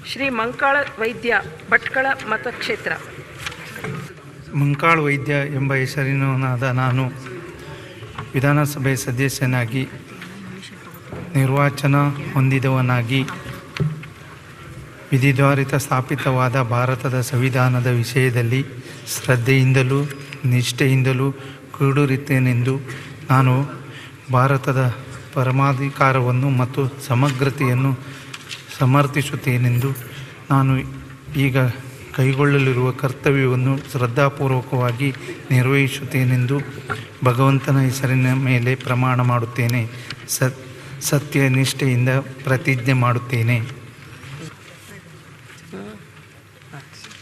ಶ್ರೀ ಮಂಕಾಳ ವೈದ್ಯ ಭಟ್ಕಳ ಮತಕ್ಷೇತ್ರ ಮಂಕಾಳ್ ವೈದ್ಯ ಎಂಬ ಹೆಸರಿನವನಾದ ನಾನು ವಿಧಾನಸಭೆ ಸದಸ್ಯನಾಗಿ ನಿರ್ವಾಚನ ಹೊಂದಿದವನಾಗಿ ವಿಧಿದ್ವಾರಿತ ಸ್ಥಾಪಿತವಾದ ಭಾರತದ ಸಂವಿಧಾನದ ವಿಷಯದಲ್ಲಿ ಶ್ರದ್ಧೆಯಿಂದಲೂ ನಿಷ್ಠೆಯಿಂದಲೂ ಕೂಡಿರುತ್ತೇನೆಂದು ನಾನು ಭಾರತದ ಪರಮಾಧಿಕಾರವನ್ನು ಮತ್ತು ಸಮಗ್ರತೆಯನ್ನು ಸಮರ್ಥಿಸುತ್ತೇನೆಂದು ನಾನು ಈಗ ಕೈಗೊಳ್ಳಲಿರುವ ಕರ್ತವ್ಯವನ್ನು ಶ್ರದ್ಧಾಪೂರ್ವಕವಾಗಿ ನಿರ್ವಹಿಸುತ್ತೇನೆಂದು ಭಗವಂತನ ಹೆಸರಿನ ಮೇಲೆ ಪ್ರಮಾಣ ಮಾಡುತ್ತೇನೆ ಸತ್ ಸತ್ಯ ನಿಷ್ಠೆಯಿಂದ ಪ್ರತಿಜ್ಞೆ ಮಾಡುತ್ತೇನೆ